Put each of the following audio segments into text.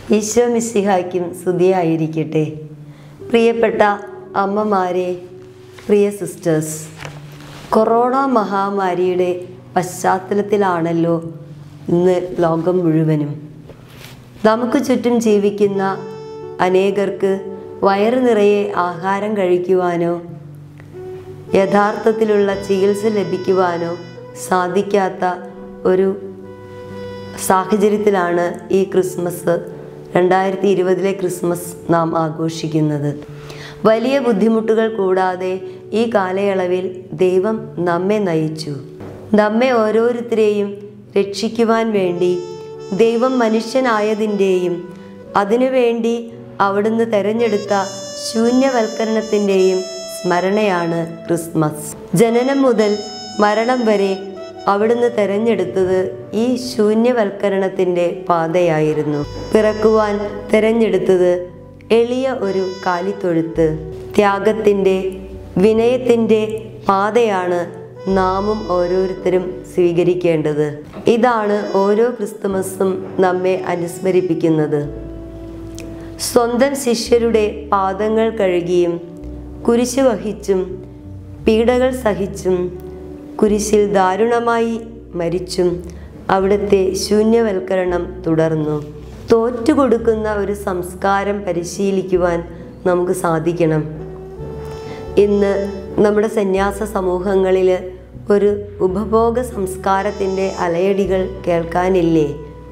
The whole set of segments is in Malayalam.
ഈശോ മിശിഹായ്ക്കും സ്തുതിയായിരിക്കട്ടെ പ്രിയപ്പെട്ട അമ്മമാരെ പ്രിയ സിസ്റ്റേഴ്സ് കൊറോണ മഹാമാരിയുടെ പശ്ചാത്തലത്തിലാണല്ലോ ഇന്ന് ലോകം മുഴുവനും നമുക്ക് ചുറ്റും ജീവിക്കുന്ന അനേകർക്ക് വയറ് നിറയെ ആഹാരം കഴിക്കുവാനോ യഥാർത്ഥത്തിലുള്ള ചികിത്സ ലഭിക്കുവാനോ സാധിക്കാത്ത ഒരു സാഹചര്യത്തിലാണ് ഈ ക്രിസ്മസ് രണ്ടായിരത്തി ഇരുപതിലെ ക്രിസ്മസ് നാം ആഘോഷിക്കുന്നത് വലിയ ബുദ്ധിമുട്ടുകൾ കൂടാതെ ഈ കാലയളവിൽ ദൈവം നമ്മെ നയിച്ചു നമ്മെ ഓരോരുത്തരെയും രക്ഷിക്കുവാൻ വേണ്ടി ദൈവം മനുഷ്യനായതിൻ്റെയും അതിനുവേണ്ടി അവിടുന്ന് തെരഞ്ഞെടുത്ത ശൂന്യവൽക്കരണത്തിൻ്റെയും സ്മരണയാണ് ക്രിസ്മസ് ജനനം മുതൽ മരണം വരെ അവിടുന്ന് തെരഞ്ഞെടുത്തത് ഈ ശൂന്യവൽക്കരണത്തിൻ്റെ പാതയായിരുന്നു പിറക്കുവാൻ തെരഞ്ഞെടുത്തത് എളിയ ഒരു കാലിത്തൊഴുത്ത് ത്യാഗത്തിൻ്റെ വിനയത്തിൻ്റെ പാതയാണ് നാമും ഓരോരുത്തരും സ്വീകരിക്കേണ്ടത് ഇതാണ് ഓരോ ക്രിസ്തുമസും നമ്മെ അനുസ്മരിപ്പിക്കുന്നത് സ്വന്തം ശിഷ്യരുടെ പാദങ്ങൾ കഴുകിയും കുരിശ് വഹിച്ചും പീഡകൾ സഹിച്ചും കുരിശിൽ ദാരുണമായി മരിച്ചും അവിടുത്തെ ശൂന്യവൽക്കരണം തുടർന്നു തോറ്റുകൊടുക്കുന്ന ഒരു സംസ്കാരം പരിശീലിക്കുവാൻ നമുക്ക് സാധിക്കണം ഇന്ന് നമ്മുടെ സന്യാസ സമൂഹങ്ങളിൽ ഒരു ഉപഭോഗ സംസ്കാരത്തിൻ്റെ അലയടികൾ കേൾക്കാനില്ലേ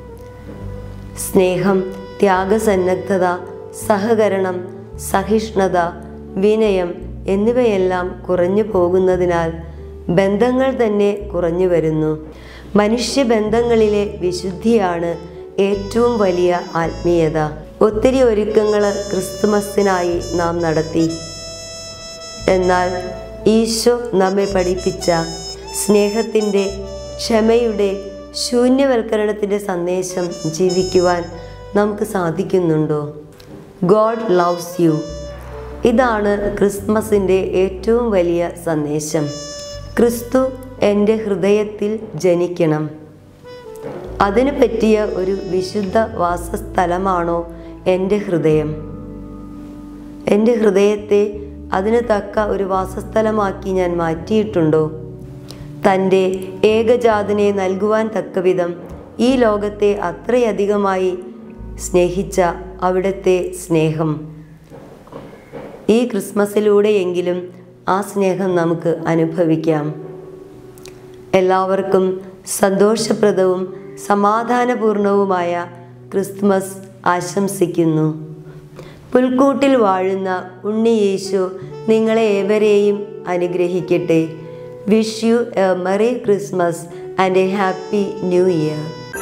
സ്നേഹം ത്യാഗസന്നദ്ധത സഹകരണം സഹിഷ്ണുത വിനയം എന്നിവയെല്ലാം കുറഞ്ഞു പോകുന്നതിനാൽ ബന്ധങ്ങൾ തന്നെ കുറഞ്ഞു വരുന്നു മനുഷ്യബന്ധങ്ങളിലെ വിശുദ്ധിയാണ് ഏറ്റവും വലിയ ആത്മീയത ഒത്തിരി ഒരുക്കങ്ങൾ ക്രിസ്തുമസിനായി നാം നടത്തി എന്നാൽ ഈശോ നമ്മെ പഠിപ്പിച്ച സ്നേഹത്തിൻ്റെ ക്ഷമയുടെ ശൂന്യവൽക്കരണത്തിൻ്റെ സന്ദേശം ജീവിക്കുവാൻ നമുക്ക് സാധിക്കുന്നുണ്ടോ ഗോഡ് ലവ്സ് യു ഇതാണ് ക്രിസ്മസിൻ്റെ ഏറ്റവും വലിയ സന്ദേശം ക്രിസ്തു എൻ്റെ ഹൃദയത്തിൽ ജനിക്കണം അതിനു പറ്റിയ ഒരു വിശുദ്ധ വാസസ്ഥലമാണോ എൻ്റെ ഹൃദയം എൻ്റെ ഹൃദയത്തെ അതിന് തക്ക ഒരു വാസസ്ഥലമാക്കി ഞാൻ മാറ്റിയിട്ടുണ്ടോ തൻ്റെ ഏകജാതനെ നൽകുവാൻ തക്കവിധം ഈ ലോകത്തെ അത്രയധികമായി സ്നേഹിച്ച അവിടുത്തെ സ്നേഹം ഈ ക്രിസ്മസിലൂടെയെങ്കിലും ആ സ്നേഹം നമുക്ക് അനുഭവിക്കാം എല്ലാവർക്കും സന്തോഷപ്രദവും സമാധാനപൂർണവുമായ ക്രിസ്മസ് ആശംസിക്കുന്നു പുൽക്കൂട്ടിൽ വാഴുന്ന ഉണ്ണി യേശു നിങ്ങളെ ഏവരെയും അനുഗ്രഹിക്കട്ടെ wish you a merry Christmas and a happy new year